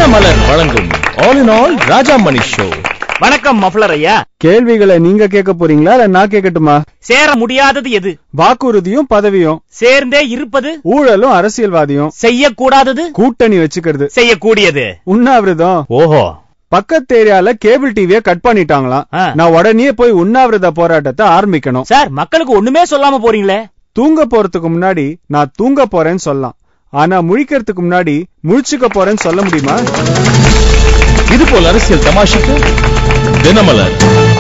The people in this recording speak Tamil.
தினமலர் வழங்கும் all in all Rajamani show வணக்கம் மஃப்ளர் ஐயா கேள்விகளை நீங்க கேட்க போறீங்களா இல்ல நான் கேட்கட்டுமா சேர முடியாதது எது வாக்குறுதியும் பதவியும் சேர்ந்தே இருப்பது ஊழலும் அரசியல்வாதியும் செய்யக்கூடாதது கூட்டணி வச்சுக்கிறது செய்யக்கூடியது உண்ணாவிரதம் ஓஹோ பக்கத்து ஏரியால கேபிள் டிவிய கட் பண்ணிட்டாங்களாம் ஆ. நான் உடனே போய் உண்ணாவிரத போராட்டத்தை ஆரம்பிக்கணும் சார் மக்களுக்கு ஒண்ணுமே சொல்லாம போறீங்களே தூங்க போறதுக்கு முன்னாடி நான் தூங்க போறேன்னு சொல்லலாம் ஆனா முழிக்கிறதுக்கு முன்னாடி முழிச்சுக்க போறேன்னு சொல்ல முடியுமா இது போல் அரசியல் தமாஷுக்கு தினமலர்